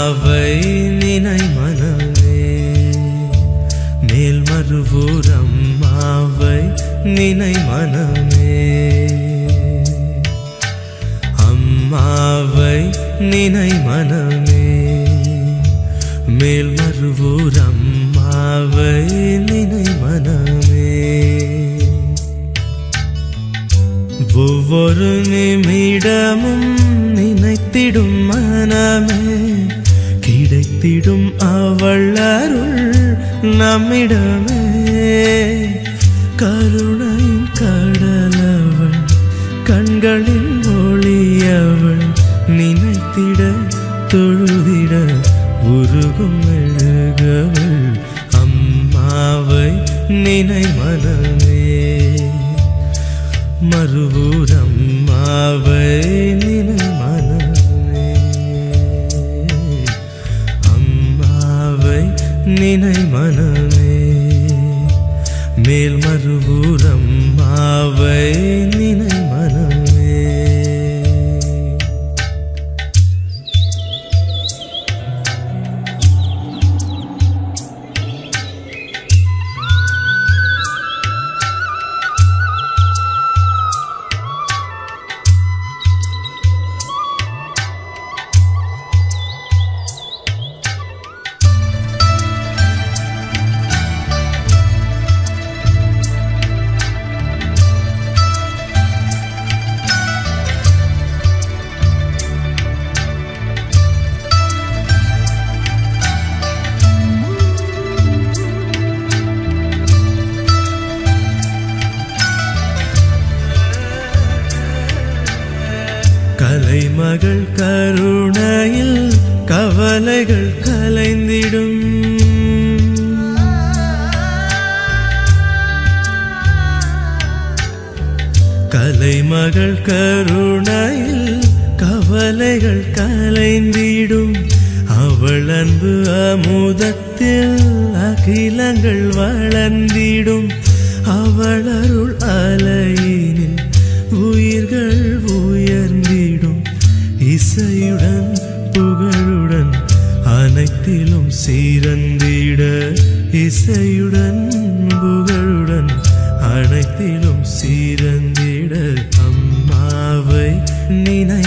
அம்மாவை நினை மனமே மேல் மறுவூர் அம்மாவை நினை மனமே அம்மாவை நினை மனமே மேல் மறுவூர் அம்மாவை நினை மனமே ஒவ்வொரு நிமிடமும் நினைத்திடும் மனமே கிடைத்திடும் அவள் அருள் நம்மிடமே கருணையின் கடலவள் கண்களின் ஒளியவள் நினைத்திட தொழுதிட உருகும் மெழுகவள் அம்மாவை நினை மனமே மறுவூரம் மாவை நினை மனமே அம்மாவை நினை மனமே மேல் மறுவூரம் மாவை நினை மனமே கலைமகள் கருணையில் கவலைகள் கலைந்திடும் கலைமகள் கருணையில் கவலைகள் கலைந்திடும் அவள் அன்பு அமுதத்தில் அகிலங்கள் வளர்ந்திடும் அவள் அருள் அலையினில் உயிர்கள் உயர்ந்திடும் இசையுடன் புகழுடன் அனைத்திலும் சீரந்திட இசையுடன் புகழுடன் அனைத்திலும் சீரந்திட அம்மாவை நினை